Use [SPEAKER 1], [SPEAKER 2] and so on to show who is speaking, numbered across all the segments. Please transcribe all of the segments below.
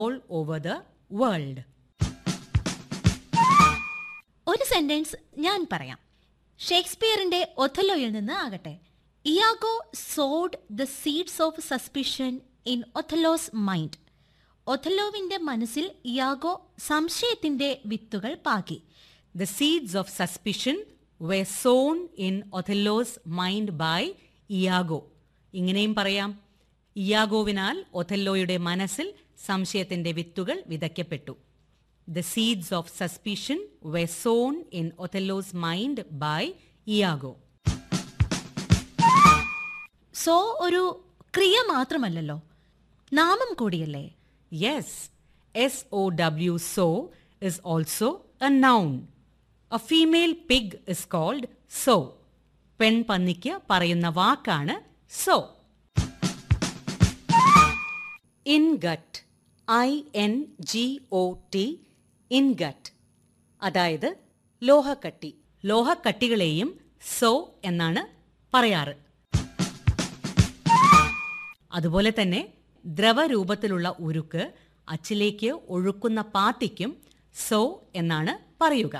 [SPEAKER 1] all over the world.
[SPEAKER 2] ഒരു sentence ഞാൻ പറയാം ഷേക്സ്പിയറിന്റെ ഒഥലോയിൽ നിന്ന് ആകട്ടെ Iago sowed the seeds of suspicion in Othello's mind ഒഥലോവിന്റെ മനസ്സിൽ ഇയാഗോ സംശയത്തിന്റെ വിത്തുകൾ പാകി
[SPEAKER 1] The seeds of suspicion were sown in Othello's mind by Iago. ഇങ്ങനെയും പറയാം ഇയാഗോവിനാൽ ഒഥല്ലോയുടെ മനസ്സിൽ സംശയത്തിന്റെ വിത്തുകൾ വിതയ്ക്കപ്പെട്ടു the seeds of suspicion were sown in Othello's mind by Iago
[SPEAKER 2] sow ഒരു ക്രിയ മാത്രമല്ലല്ലോ നാമം കൂടിയല്ലേ
[SPEAKER 1] yes S O W sow is also a noun a female pig is called sow പെൺപന്നിക്ക് പറയുന്ന വാക്കാണ് sow ingot I N G O T ingot അതായത് ലോഹക്കട്ടി ലോഹക്കട്ടികളെയും സോ എന്നാണ് പറയാറ് അതുപോലെ തന്നെ ദ്രവരൂപത്തിലുള്ള ഉരുക്ക് അച്ചിലേക്ക് ഒഴുക്കുന്ന പാത്തിക്കും സോ എന്നാണ് പറയുക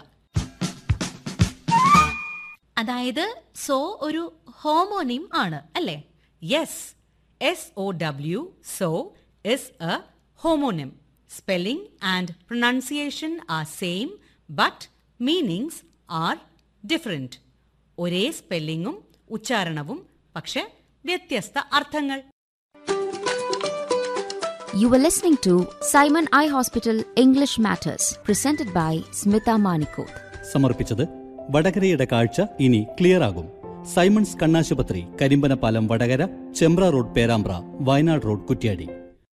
[SPEAKER 2] അതായത് സോ ഒരു ഹോമോനിം ആണ് അല്ലേ
[SPEAKER 1] yes S O W sow is a homonym spelling and pronunciation are same but meanings are different ഒരേ സ്പെല്ലിങ്ങും ഉച്ചാരണവും പക്ഷെ വ്യത്യസ്ത അർത്ഥങ്ങൾ
[SPEAKER 3] You were listening to Simon Eye Hospital English Matters, presented by Smita Manikot.
[SPEAKER 4] സമർപ്പിച്ചത് വടകരയുടെ കാഴ്ച ഇനി ക്ലിയർ ആകും Simon's കണ്ണാശുപത്രി Karimbanapalam Vadakara Chembra road Perambra Wayanad road Kuttiady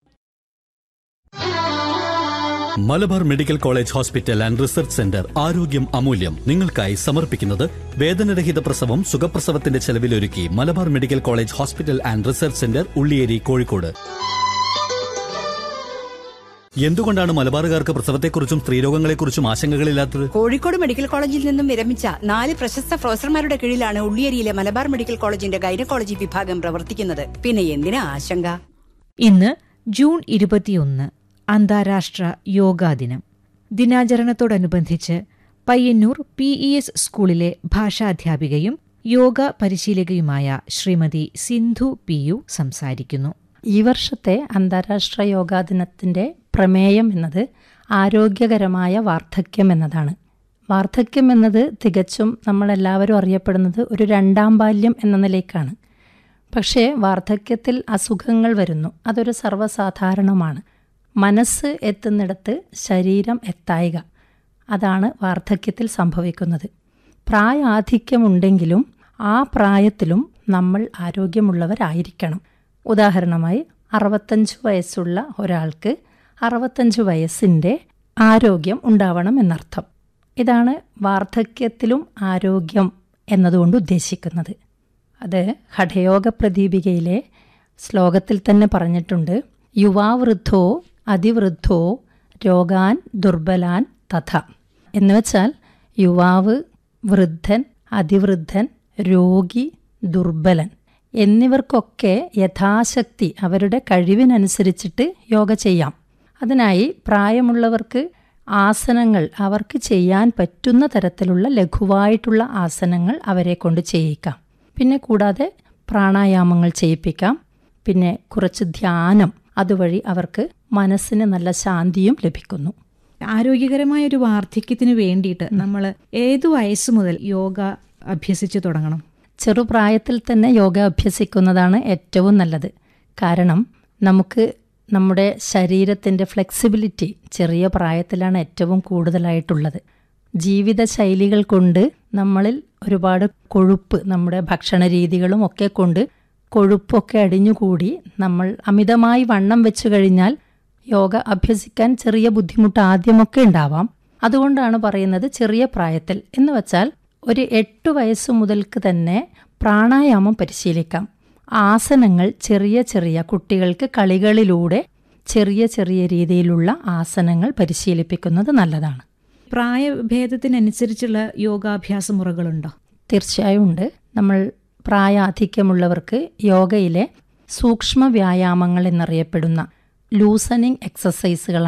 [SPEAKER 4] Malabar medical college hospital and research centre ആരോഗ്യം അമൂല്യം നിങ്ങൾക്കായി സമർപ്പിക്കുന്നത് വേദനരഹിത പ്രസവം സുഖപ്രസവത്തിന്റെ ചെലവിലൊരുക്കി Malabar medical college hospital and research centre Ulliyeri Kozhikode എന്തുകൊണ്ടാണ് മലബാറുകാർക്ക് പ്രസവത്തെക്കുറിച്ചും സ്ത്രീരോഗങ്ങളെക്കുറിച്ചും ആശങ്കകളില്ലാത്തത്
[SPEAKER 5] കോഴിക്കോട് മെഡിക്കൽ കോളേജിൽ നിന്നും വിരമിച്ച നാല് പ്രശസ്ത പ്രൊഫസർമാരുടെ കീഴിലാണ് ഉള്ളിയേരിയിലെ മലബാർ മെഡിക്കൽ കോളേജിന്റെ ഗൈനക്കോളജി വിഭാഗം പ്രവർത്തിക്കുന്നത് പിന്നെ എന്തിനാ ആശങ്ക
[SPEAKER 6] ഇന്ന് ജൂൺ ഇരുപത്തിയൊന്ന് അന്താരാഷ്ട്ര യോഗാ ദിനം ദിനാചരണത്തോടനുബന്ധിച്ച് പയ്യന്നൂർ പി ഇ എസ് സ്കൂളിലെ ഭാഷാധ്യാപികയും യോഗ പരിശീലകയുമായ ശ്രീമതി സിന്ധു പി യു സംസാരിക്കുന്നു
[SPEAKER 7] ഈ വർഷത്തെ അന്താരാഷ്ട്ര യോഗാ ദിനത്തിൻ്റെ പ്രമേയം എന്നത് ആരോഗ്യകരമായ വാർദ്ധക്യം എന്നതാണ് വാർദ്ധക്യം എന്നത് തികച്ചും നമ്മളെല്ലാവരും അറിയപ്പെടുന്നത് ഒരു രണ്ടാം ബാല്യം എന്ന നിലയ്ക്കാണ് പക്ഷേ വാർദ്ധക്യത്തിൽ അസുഖങ്ങൾ വരുന്നു അതൊരു സർവ്വസാധാരണമാണ് മനസ്സ് എത്തുന്നിടത്ത് ശരീരം എത്തായിക അതാണ് വാർദ്ധക്യത്തിൽ സംഭവിക്കുന്നത് പ്രായാധിക്യമുണ്ടെങ്കിലും ആ പ്രായത്തിലും നമ്മൾ ആരോഗ്യമുള്ളവരായിരിക്കണം ഉദാഹരണമായി അറുപത്തഞ്ച് വയസ്സുള്ള ഒരാൾക്ക് അറുപത്തഞ്ച് വയസ്സിൻ്റെ ആരോഗ്യം ഉണ്ടാവണം എന്നർത്ഥം ഇതാണ് വാർദ്ധക്യത്തിലും ആരോഗ്യം എന്നതുകൊണ്ട് ഉദ്ദേശിക്കുന്നത് അത് ഹഠയോഗ പ്രദീപികയിലെ ശ്ലോകത്തിൽ തന്നെ പറഞ്ഞിട്ടുണ്ട് യുവാവൃദ്ധോ അതിവൃദ്ധോ രോഗാൻ ദുർബലാൻ തഥ എന്നുവെച്ചാൽ യുവാവ് വൃദ്ധൻ അതിവൃദ്ധൻ രോഗി ദുർബലൻ എന്നിവർക്കൊക്കെ യഥാശക്തി അവരുടെ കഴിവിനനുസരിച്ചിട്ട് യോഗ ചെയ്യാം അതിനായി പ്രായമുള്ളവർക്ക് ആസനങ്ങൾ അവർക്ക് ചെയ്യാൻ പറ്റുന്ന തരത്തിലുള്ള ലഘുവായിട്ടുള്ള ആസനങ്ങൾ അവരെ കൊണ്ട് ചെയ്യിക്കാം പിന്നെ കൂടാതെ പ്രാണായാമങ്ങൾ ചെയ്യിപ്പിക്കാം പിന്നെ കുറച്ച് ധ്യാനം അതുവഴി അവർക്ക് മനസ്സിന് നല്ല ശാന്തിയും ലഭിക്കുന്നു
[SPEAKER 6] ആരോഗ്യകരമായ ഒരു വാർദ്ധക്യത്തിന് വേണ്ടിയിട്ട് നമ്മൾ ഏതു വയസ്സ് മുതൽ യോഗ അഭ്യസിച്ചു തുടങ്ങണം
[SPEAKER 7] ചെറുപ്രായത്തിൽ തന്നെ യോഗ അഭ്യസിക്കുന്നതാണ് ഏറ്റവും നല്ലത് കാരണം നമുക്ക് നമ്മുടെ ശരീരത്തിൻ്റെ ഫ്ലെക്സിബിലിറ്റി ചെറിയ പ്രായത്തിലാണ് ഏറ്റവും കൂടുതലായിട്ടുള്ളത് ജീവിതശൈലികൾ കൊണ്ട് നമ്മളിൽ ഒരുപാട് കൊഴുപ്പ് നമ്മുടെ ഭക്ഷണ രീതികളും ഒക്കെ കൊണ്ട് കൊഴുപ്പൊക്കെ അടിഞ്ഞുകൂടി നമ്മൾ അമിതമായി വണ്ണം വെച്ചു കഴിഞ്ഞാൽ യോഗ അഭ്യസിക്കാൻ ചെറിയ ബുദ്ധിമുട്ട് ആദ്യമൊക്കെ ഉണ്ടാവാം അതുകൊണ്ടാണ് പറയുന്നത് ചെറിയ പ്രായത്തിൽ എന്ന് വച്ചാൽ ഒരു എട്ട് വയസ്സ് മുതൽക്ക് തന്നെ പ്രാണായാമം പരിശീലിക്കാം ആസനങ്ങൾ ചെറിയ ചെറിയ കുട്ടികൾക്ക് കളികളിലൂടെ ചെറിയ ചെറിയ രീതിയിലുള്ള ആസനങ്ങൾ പരിശീലിപ്പിക്കുന്നത് നല്ലതാണ്
[SPEAKER 6] പ്രായഭേദത്തിനനുസരിച്ചുള്ള യോഗാഭ്യാസ മുറകളുണ്ടോ
[SPEAKER 7] തീർച്ചയായും ഉണ്ട് നമ്മൾ പ്രായാധിക്യമുള്ളവർക്ക് യോഗയിലെ സൂക്ഷ്മ വ്യായാമങ്ങൾ എന്നറിയപ്പെടുന്ന ലൂസനിങ് എക്സസൈസുകളാണ്